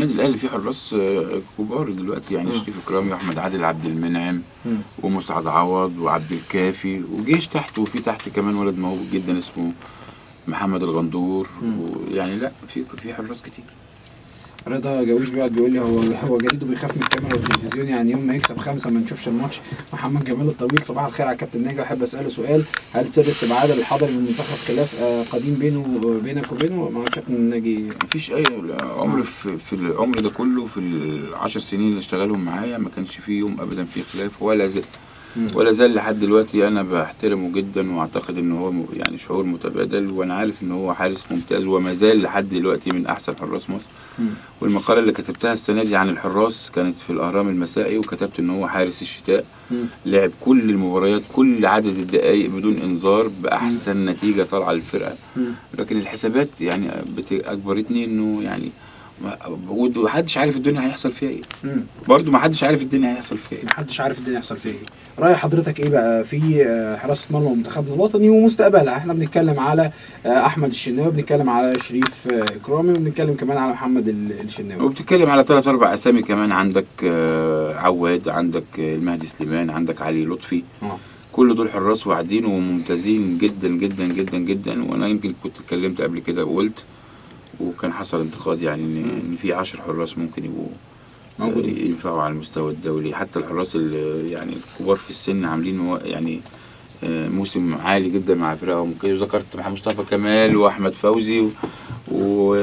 النادي الاهلي فيه حراس آه، كبار دلوقتي يعني مم. شريف اكرامي واحمد عادل عبد المنعم مم. ومسعد عوض وعبد الكافي وجيش تحت وفي تحت كمان ولد موهوب جدا اسمه محمد الغندور مم. ويعني لا في في حراس كتير رضا جاويش بيقعد بيقول لي هو هو جريده بيخاف من الكاميرا والتلفزيون يعني يوم ما يكسب خمسه ما نشوفش الماتش محمد جمال الطويل صباح الخير على كابتن ناجي احب اساله سؤال هل سر استبعاد الحضري من المنتخب خلاف آه، قديم بينه وبينك وبينه مع كابتن ناجي مفيش اي عمر في, في العمر ده كله في العشر سنين اللي اشتغلهم معايا ما كانش فيه يوم ابدا فيه خلاف ولا زال مم. ولا زال لحد دلوقتي انا بحترمه جدا واعتقد ان هو م- يعني شعور متبادل وانا عارف ان هو حارس ممتاز وما زال لحد دلوقتي من احسن حراس مصر مم. والمقاله اللي كتبتها السنه دي عن الحراس كانت في الاهرام المسائي وكتبت ان هو حارس الشتاء مم. لعب كل المباريات كل عدد الدقائق بدون انذار باحسن نتيجه طالعه للفرقه مم. لكن الحسابات يعني بت- اجبرتني انه يعني ما- ومحدش عارف الدنيا هيحصل فيها ايه مم. برضه محدش عارف الدنيا هيحصل فيها ايه محدش عارف الدنيا يحصل فيها ايه راي حضرتك ايه بقى في آه، حراسه مرمى منتخبنا الوطني ومستقبلها احنا بنتكلم على آه، احمد الشناوي بنتكلم على شريف آه، اكرامي وبنتكلم كمان على محمد ال- الشناوي وبتتكلم على ثلاث اربع اسامي كمان عندك آه، عواد عندك آه، المهدي سليمان عندك علي لطفي اه كل دول حراس واعدين وممتازين جدا جدا جدا جدا وانا يمكن كنت اتكلمت قبل كده وقلت وكان حصل انتقاد يعني ان ان في 10 حراس ممكن يبقوا موجودين. آه، ينفعوا على المستوى الدولي حتى الحراس اللي يعني الكبار في السن عاملين هو- يعني آه، موسم عالي جدا مع فرقهم ممكن ذكرت محمد مصطفى كمال واحمد فوزي و... و...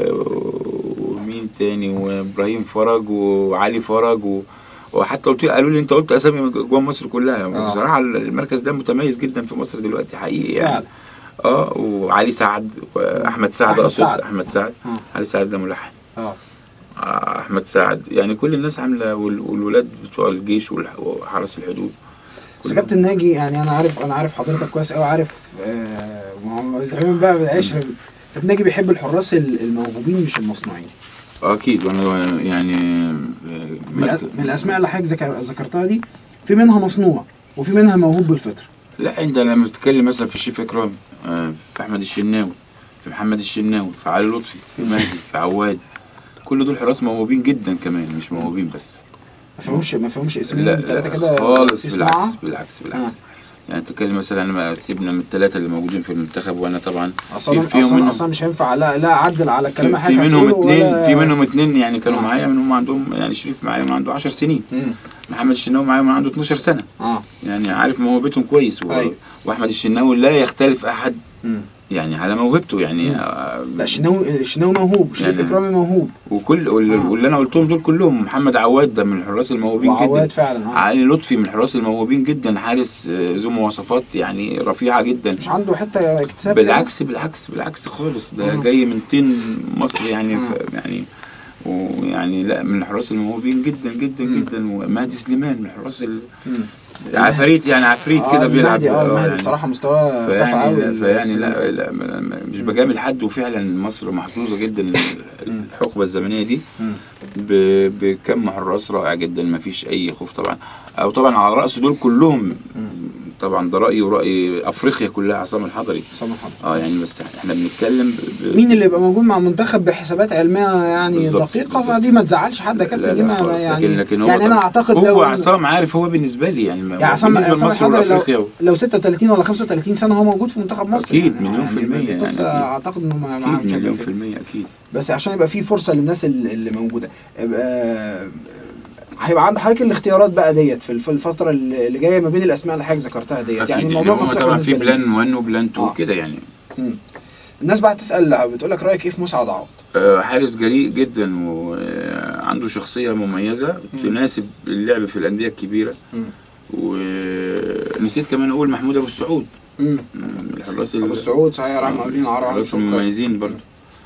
ومين تاني وابراهيم فرج وعلي فرج و... وحتى قلت قالوا لي انت قلت اسامي جوه مصر كلها آه. بصراحه المركز ده متميز جدا في مصر دلوقتي حقيقي يعني فعلا اه وعلي سعد واحمد سعد أحمد اقصد سعد. احمد سعد اه علي سعد ده ملحن اه آه، احمد سعد يعني كل الناس عامله وال- والولاد بتوع الجيش والح- وحرس الحدود بس كلهم. كابتن ناجي يعني انا عارف انا عارف حضرتك كويس قوي عارف آه ما- زمان بقى بالعشره كابتن ناجي بيحب الحراس ال- الموهوبين مش المصنوعين اكيد وانا يعني من, الأ- من الاسماء اللي حضرتك ذكر- ذكرتها دي في منها مصنوع وفي منها موهوب بالفطره لا انت لما بتتكلم مثلا في شريف اكرامي آه، في احمد الشناوي في محمد الشناوي في علي لطفي في مهدي في عواد كل دول حراس موهوبين جدا كمان مش موهوبين بس ما فيهمش ما فيهمش اسمين لا ثلاثه لا كده خالص في بالعكس صناعة. بالعكس بالعكس يعني تتكلم مثلا لما سيبنا من الثلاثه اللي موجودين في المنتخب وانا طبعا اصلا في- فيهم اصلا منهم- اصلا مش هينفع لا لا اعدل على الكلام في, حاجه في منهم هتقوله اتنين ولا- في منهم اتنين يعني كانوا آه. معايا من هم عندهم يعني شريف معايا من عنده 10 سنين مم. محمد الشناوي معايا من عنده 12 سنه اه يعني عارف موهبتهم كويس و... أيوة. واحمد الشناوي لا يختلف احد مم. يعني على موهبته يعني مم. آه، لا الشناوي الشناوي موهوب شريف يعني- اكرامي موهوب وكل واللي, آه. واللي انا قلتهم دول كلهم محمد عواد ده من الحراس الموهوبين وعواد جدا فعلا اه علي لطفي من الحراس الموهوبين جدا حارس آه، ذو مواصفات يعني رفيعه جدا مش عنده حته اكتساب كده؟ بالعكس بالعكس بالعكس خالص ده مم. جاي من طين مصر يعني مم. ف- يعني ويعني لا من الحراس الموهوبين جدا جدا مم. جدا ومهدي سليمان من الحراس ال- مم. عفاريت يعني عفريت آه، كده بيلعب المهدي اه آه، المهدي يعني بصراحه مستواه رفع قوي فيعني فيعني لا, لا م- م- مش بجامل حد وفعلا مصر محظوظه جدا مم. الحقبه الزمنيه دي مم. ب- بكم حراس رائع جدا ما فيش اي خوف طبعا او طبعا على راس دول كلهم طبعا ده رايي وراي افريقيا كلها عصام الحضري سامح حضرتك اه يعني بس احنا بنتكلم ب- ب- مين اللي يبقى موجود مع المنتخب بحسابات علميه يعني بالظبط، دقيقه بالظبط. فدي ما تزعلش حد يا لا كابتن دي لا ما خالص. يعني لكن لكن هو يعني انا اعتقد هو لو عصام عارف هو بالنسبه لي يعني يعني عصام بالنسبه عصام لمصر الحضري وافريقيا لو, لو 36 ولا 35 سنه هو موجود في منتخب مصر أكيد، يعني مليون في يعني المية يعني قصه أكيد. اعتقد انه ما معاه اكيد مش مليون هيبقى في المية اكيد بس عشان يبقى في فرصه للناس اللي اللي موجوده يبقى هيبقى عند حضرتك الاختيارات بقى ديت في الف- الفتره اللي جايه ما بين الاسماء اللي حضرتك ذكرتها ديت اكيد يعني يعني الموضوع هو مفتوح طبعا في بالنسبة للناس. بلان 1 وبلان 2 آه. كده يعني مم. الناس بقى تسال بتقول لك رايك ايه في مسعد عوض آه، حارس جريء جدا وعنده شخصيه مميزه تناسب اللعب في الانديه الكبيره مم. ونسيت كمان اقول محمود ابو السعود مم. من الحراس ال- ابو السعود صحيح راح مقاولين عرب الحراس المميزين برضه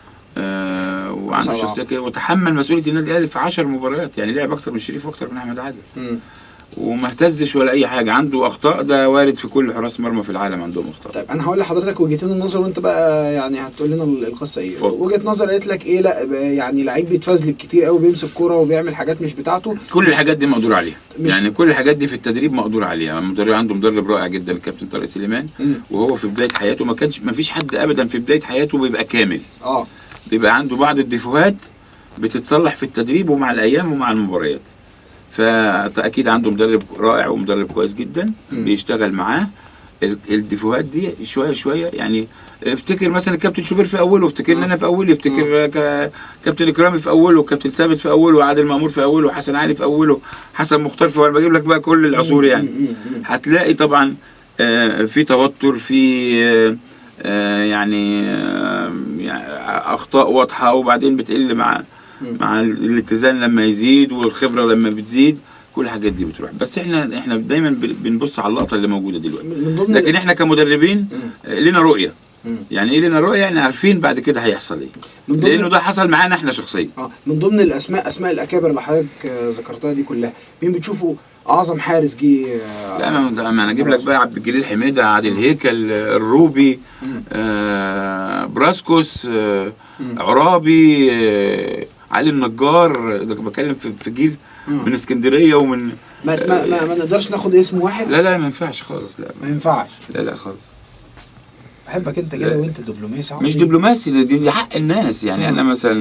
آه وعنده مسعود شخصيه كده وتحمل مسؤوليه النادي الاهلي في 10 مباريات يعني لعب اكتر من شريف واكتر من احمد عادل مم. وما اهتزش ولا اي حاجه عنده اخطاء ده وارد في كل حراس مرمى في العالم عندهم اخطاء طيب انا هقول لحضرتك وجهتين النظر وانت بقى يعني هتقول لنا ال- القصه ايه اتفضل. وجهه نظر قالت لك ايه لا ب- يعني لعيب بيتفزلك كتير قوي بيمسك كوره وبيعمل حاجات مش بتاعته كل الحاجات دي مقدور عليها مش- يعني كل الحاجات دي في التدريب مقدور عليها المدرب عنده مدرب رائع جدا الكابتن طارق سليمان مم. وهو في بدايه حياته ما كانش ما فيش حد ابدا في بدايه حياته بيبقى كامل اه بيبقى عنده بعض الديفوهات بتتصلح في التدريب ومع الايام ومع المباريات فاكيد عنده مدرب رائع ومدرب كويس جدا مم. بيشتغل معاه ال- الديفوهات دي شويه شويه يعني افتكر مثلا الكابتن شوبير في اوله افتكر آه. انا في اولي افتكر ك- كابتن اكرامي في اوله كابتن ثابت في اوله وعادل مامور في اوله وحسن علي في اوله حسن مختار في وانا بجيب لك بقى كل العصور يعني مم، مم، مم. هتلاقي طبعا آه، في توتر في آه، آه، يعني آه، يعني اخطاء واضحه وبعدين بتقل مع مم. مع الاتزان لما يزيد والخبره لما بتزيد كل الحاجات دي بتروح بس احنا احنا دايما بن- بنبص على اللقطه اللي موجوده دلوقتي من ضمن لكن احنا كمدربين مم. آه، لنا رؤيه مم. يعني ايه لنا رؤيه يعني عارفين بعد كده هيحصل ايه من ضمن لانه ده حصل معانا احنا شخصيا اه من ضمن الاسماء اسماء الاكابر اللي حضرتك آه، ذكرتها دي كلها مين بتشوفه اعظم حارس جه آه، لا ما ما انا اجيب لك بقى عبد الجليل حميده عادل هيكل آه، الروبي مم. آه براسكوس آه مم. عرابي آه علي النجار ده بتكلم في في جيل مم. من اسكندريه ومن ما, ما, ما, ما نقدرش ناخد اسم واحد لا لا ما ينفعش خالص لا ما ينفعش لا لا خالص بحبك انت كده لا. وانت دبلوماسي مش عظيم. دبلوماسي ده- دي, دي حق الناس يعني مم. انا مثلا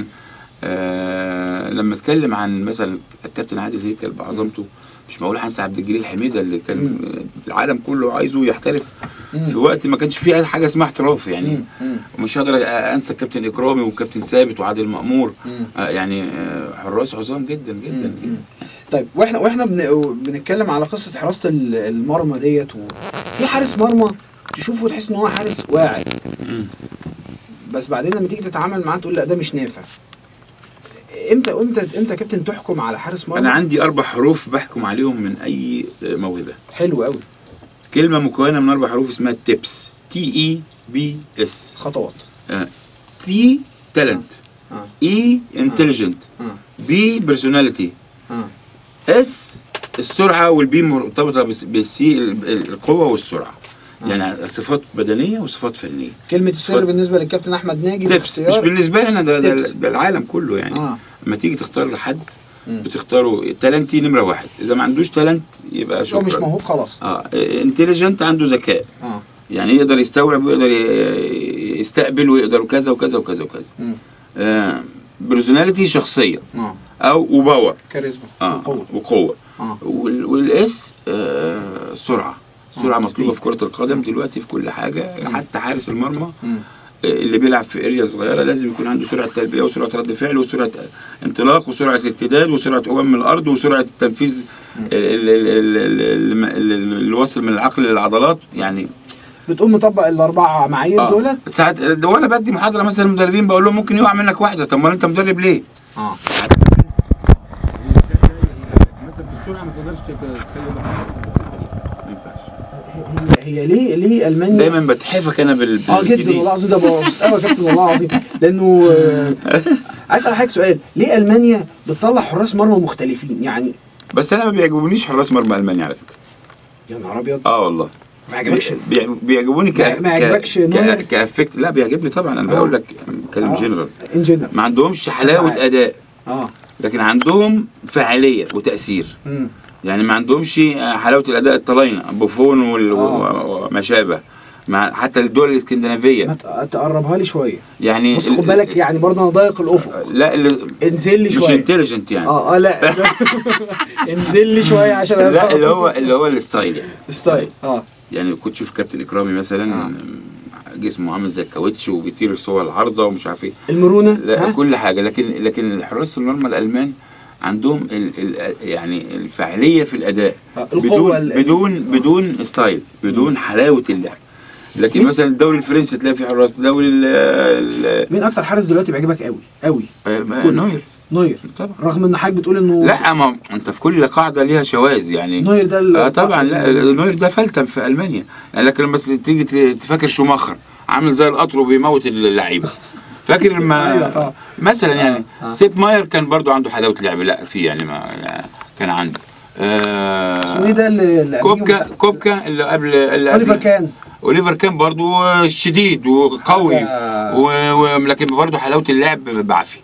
آه لما اتكلم عن مثلا الكابتن عادل هيكل بعظمته مش معقول هنسى عبد الجليل حميده اللي كان مم. العالم كله عايزه يحترف مم. في وقت ما كانش فيه حاجه اسمها احتراف يعني مم. مم. ومش هقدر انسى الكابتن اكرامي والكابتن ثابت وعادل مامور مم. آه يعني آه حراس عظام جدا جدا مم. جدا طيب واحنا واحنا بن... بنتكلم على قصه حراسه ال- المرمى ديت و... في حارس مرمى تشوفه تحس ان هو حارس واعي مم. بس بعدين لما تيجي تتعامل معاه تقول لا ده مش نافع امتى امتى امتى يا كابتن تحكم على حارس مرمى انا عندي اربع حروف بحكم عليهم من اي آه، موهبه حلو قوي كلمه مكونه من اربع حروف اسمها تيبس تي اي بي اس خطوات تي تالنت اه اي انتليجنت اه بي بيرسوناليتي اه اس السرعه والبي مرتبطه بس- بالسي ال- القوه والسرعه يعني صفات بدنيه وصفات فنيه كلمه السر اتفضل. بالنسبه للكابتن احمد ناجي في تبس مش اختيار بالنسبه لي انا ده, ده, تبس. ده العالم كله يعني اه لما تيجي تختار حد مم. بتختاره تالنتي نمره واحد اذا ما عندوش تالنت يبقى هو شكرا مش موهوب خلاص اه انتليجنت عنده ذكاء اه يعني يقدر يستوعب ويقدر ي- يستقبل ويقدر كذا وكذا وكذا وكذا مم. آه بيرسوناليتي شخصيه اه او وباور كاريزما اه قوه وقوه اه وال- والاس آه سرعه سرعه آه، مطلوبه speed. في كره القدم دلوقتي في كل حاجه حتى حارس المرمى مم. اللي بيلعب في اريا صغيره لازم يكون عنده سرعه تلبيه وسرعه رد فعل وسرعه انطلاق وسرعه ارتداد وسرعه قوام من الارض وسرعه تنفيذ ال- ال- ال- ال- ال- ال- الوصل من العقل للعضلات يعني بتقوم مطبق الاربع معايير آه. دولت ساعات ده وانا بدي محاضره مثلا للمدربين بقول لهم ممكن يقع منك واحده طب ما انت مدرب ليه؟ اه مثلا في السرعه ما تقدرش تخلي ما ينفعش هي هي ليه ليه المانيا دايما بتحفك انا بال اه جدا بالجديد. والله العظيم ده بوظت قوي يا كابتن والله العظيم لانه آه، عايز اسال حضرتك سؤال ليه المانيا بتطلع حراس مرمى مختلفين يعني بس انا ما بيعجبونيش حراس مرمى المانيا على فكره يا نهار ابيض اه والله ما عجبكش بي- بيعجبوني ك ما- ما يعجبكش نوير؟ ك... كافكت لا بيعجبني طبعا انا آه. بقول لك بتكلم آه. جنرال ان جنرال ما عندهمش حلاوه معاك. اداء اه لكن عندهم فاعليه وتاثير مم. يعني ما عندهمش حلاوه الاداء الطلاينه بوفون وال... آه. وما شابه مع حتى الدول ما الاسكندنافيه ت- تقربها لي شويه يعني بص خد بالك يعني برضه انا ضايق الافق لا اللي انزل لي مش شويه انتليجنت يعني اه اه لا انزل لي شويه عشان لا اللي هو اللي هو الستايل يعني ستايل اه يعني كنت تشوف كابتن اكرامي مثلا آه. جسمه عامل زي الكاوتش وبيطير الصور العارضه ومش عارف ايه المرونه لا ها؟ كل حاجه لكن لكن حراس المرمى الالمان عندهم ال ال يعني الفاعليه في الاداء آه، القوة بدون ال- بدون بدون ستايل بدون حلاوه اللعب لكن مين- مثلا الدوري الفرنسي تلاقي في حراس الدوري ال ال- مين اكتر حارس دلوقتي بيعجبك قوي قوي آه، نوير نوير طبعا رغم ان حضرتك بتقول انه لا ما انت في كل قاعده ليها شواذ يعني نوير ده ال- اه طبعا لا نوير ده فلتم في المانيا يعني لكن لما تيجي ت- تفكر شوماخر عامل زي القطر وبيموت اللعيبه فاكر أيوة لما طبعا. مثلا يعني آه. سيب ماير كان برضو عنده حلاوه لعب لا في يعني ما يعني كان عنده آه اسمه ايه ده اللي اللي كوبكا قبليهم؟ كوبكا اللي قبل اللي اوليفر قبل كان اوليفر كان برضو شديد وقوي حاجة- و... و... لكن برضو حلاوه اللعب بعافيه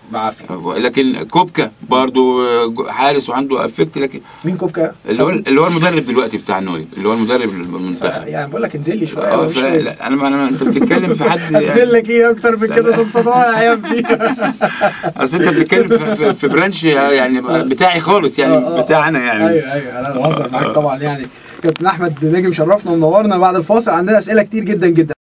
بعافيه لكن كوبكا برضو آه، حارس وعنده افكت لكن مين كوبكا؟ اللي هو اللي هو المدرب دلوقتي بتاع النولي اللي هو المدرب المنتخب يعني بقول لك انزل لي شويه اه مش ف- فاهم. لا، انا انا انت بتتكلم في حد انزل لك ايه اكتر من كده ده انت ضايع يا ابني اصل انت بتتكلم في, في, في برانش يعني بتاعي خالص آه، يعني آه. بتاعنا يعني ايوه ايوه انا بهزر معاك طبعا يعني كابتن احمد نجم شرفنا ومنورنا بعد الفاصل عندنا اسئله كتير جدا جدا